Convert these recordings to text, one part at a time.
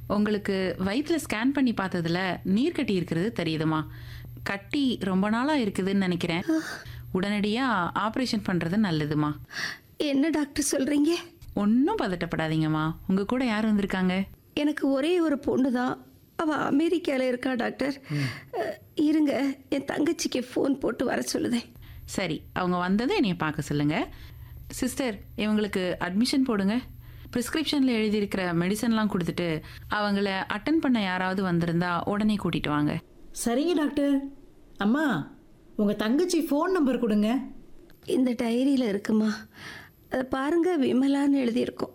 உங்களுக்கு வயிற்றுல ஸ்கேன் பண்ணி பார்த்ததுல நீர் கட்டி இருக்கிறது தெரியுதுமா கட்டி ரொம்ப நாளாக இருக்குதுன்னு நினைக்கிறேன் உடனடியாக ஆப்ரேஷன் பண்ணுறது நல்லதுமா என்ன டாக்டர் சொல்றீங்க ஒன்றும் பதட்டப்படாதீங்கம்மா உங்கள் கூட யார் வந்திருக்காங்க எனக்கு ஒரே ஒரு பொண்ணு தான் அவள் அமெரிக்காவில் இருக்கா டாக்டர் அஹ், இருங்க என் தங்கச்சிக்கு ஃபோன் போட்டு வர சொல்லுதேன் சரி அவங்க வந்ததை என்னைய பார்க்க சொல்லுங்க சிஸ்டர் இவங்களுக்கு அட்மிஷன் போடுங்க ப்ரிஸ்கிரிப்ஷனில் எழுதியிருக்கிற மெடிசன்லாம் கொடுத்துட்டு அவங்கள அட்டன் பண்ண யாராவது வந்திருந்தா உடனே கூட்டிட்டு வாங்க சரிங்க டாக்டர் அம்மா உங்கள் தங்கச்சி ஃபோன் நம்பர் கொடுங்க இந்த டைரியில் இருக்குமா அதை பாருங்க விமலான்னு எழுதியிருக்கோம்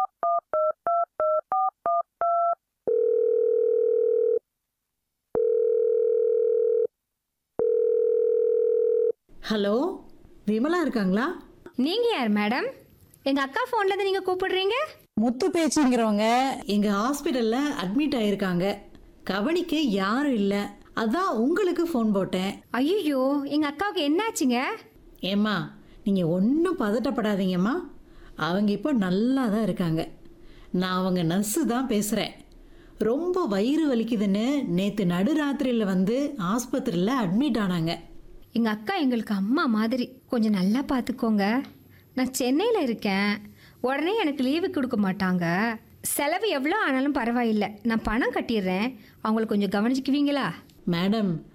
ஹலோ விமலா இருக்காங்களா நீங்க யார் மேடம் எங்க அக்கா போன்ல இருந்து நீங்க கூப்பிடுறீங்க முத்து பேச்சுங்கிறவங்க எங்கள் ஹாஸ்பிட்டலில் அட்மிட் ஆயிருக்காங்க கவனிக்க யாரும் இல்லை அதான் உங்களுக்கு ஃபோன் போட்டேன் ஐயோ எங்க அக்காவுக்கு என்னாச்சுங்க ஏம்மா நீங்கள் ஒன்றும் பதட்டப்படாதீங்கம்மா அவங்க இப்போ நல்லா தான் இருக்காங்க நான் அவங்க நர்ஸு தான் பேசுகிறேன் ரொம்ப வயிறு வலிக்குதுன்னு நேற்று நடுராத்திரியில் வந்து ஆஸ்பத்திரியில் அட்மிட் ஆனாங்க எங்க அக்கா எங்களுக்கு அம்மா மாதிரி கொஞ்சம் நல்லா பார்த்துக்கோங்க நான் சென்னையில இருக்கேன் உடனே எனக்கு லீவு கொடுக்க மாட்டாங்க செலவு எவ்வளோ ஆனாலும் பரவாயில்லை நான் பணம் கட்டிடுறேன் அவங்கள கொஞ்சம் கவனிச்சுக்குவீங்களா மேடம்